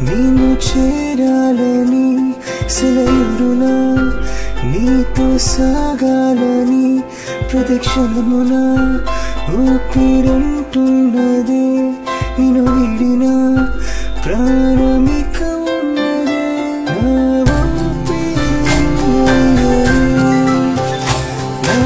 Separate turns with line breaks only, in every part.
నేను చేరాలని సెలవురునా నీతో సాగాలని ప్రదక్షిణమున ఊపిరంటున్నదే నేను విడిన ప్రాణమిక ఉన్నదే నా ఊపిరి నా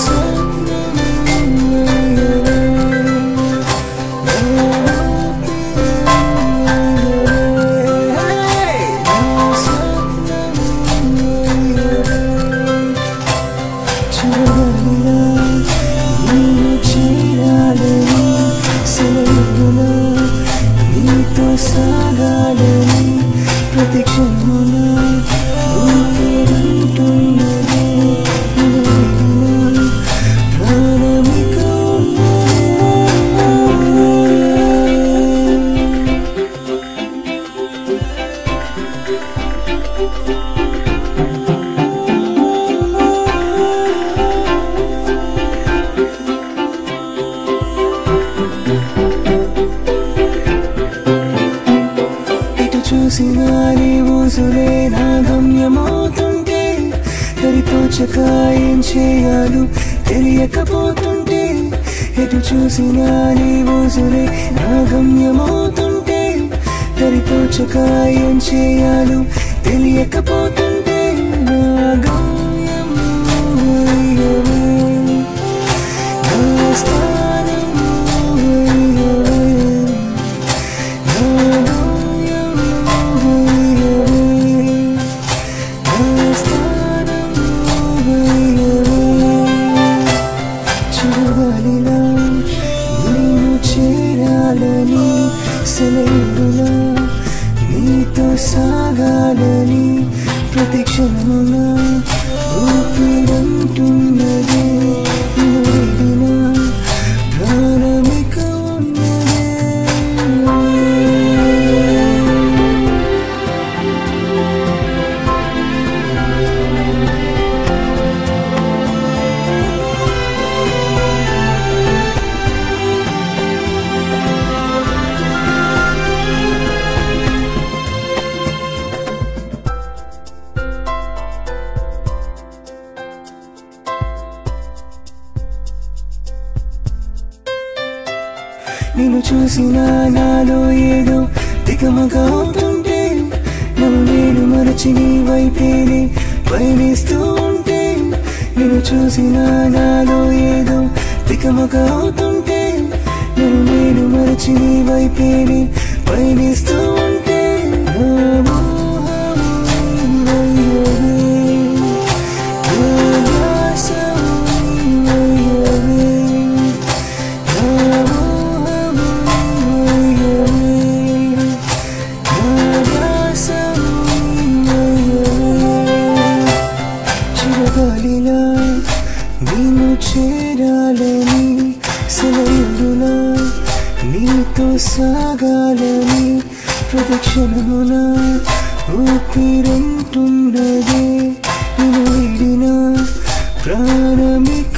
సాగాలని ప్రతిక్షణమున ఊపిరంటున్నదే నిలబడిన ప్రాణమిక ఉన్నదే ఇటు చూసినా నీ ఊసులే నా గమ్యమవుతుంటే దరితోచక ఏం చేయాలు తెలియకపోతుంటే ఎటు చూసినా నీ ఊసులే నా గమ్యమవుతుంటే దరితోచక ఏం చేయాలు తెలియకపోతుంటే నా గమ్యం అయ్యవే, నా స్థానం అయ్యవే. చూడాలిలా నేను చేరాలని సెలవులా నీతో సాగాలని ప్రతిక్షణమున ఊపిరంటున్నదే నువ్వెడిన ప్రాణమిక ఉన్నదే నిన్ను చూసిన నాలో ఏదో తికమక అవుతుంటే నన్ను నేను మరచి నీ వైపేనే పయనిస్తూ ఉంటే నిన్ను చూసిన నాలో ఏదో తికమక అవుతుంటే నన్ను నేను మరచి నీ వైపేనే పయనిస్తూ ఉంటే నా మోహము అయ్యవే, నా ధ్యాసము అయ్యవే. చిరగాలిలా నేను చేరాలని సెలవులా నీతో సాగాలని ప్రదక్షిణమున ఊపిరంటున్నదే నేను విడిన ప్రాణమిక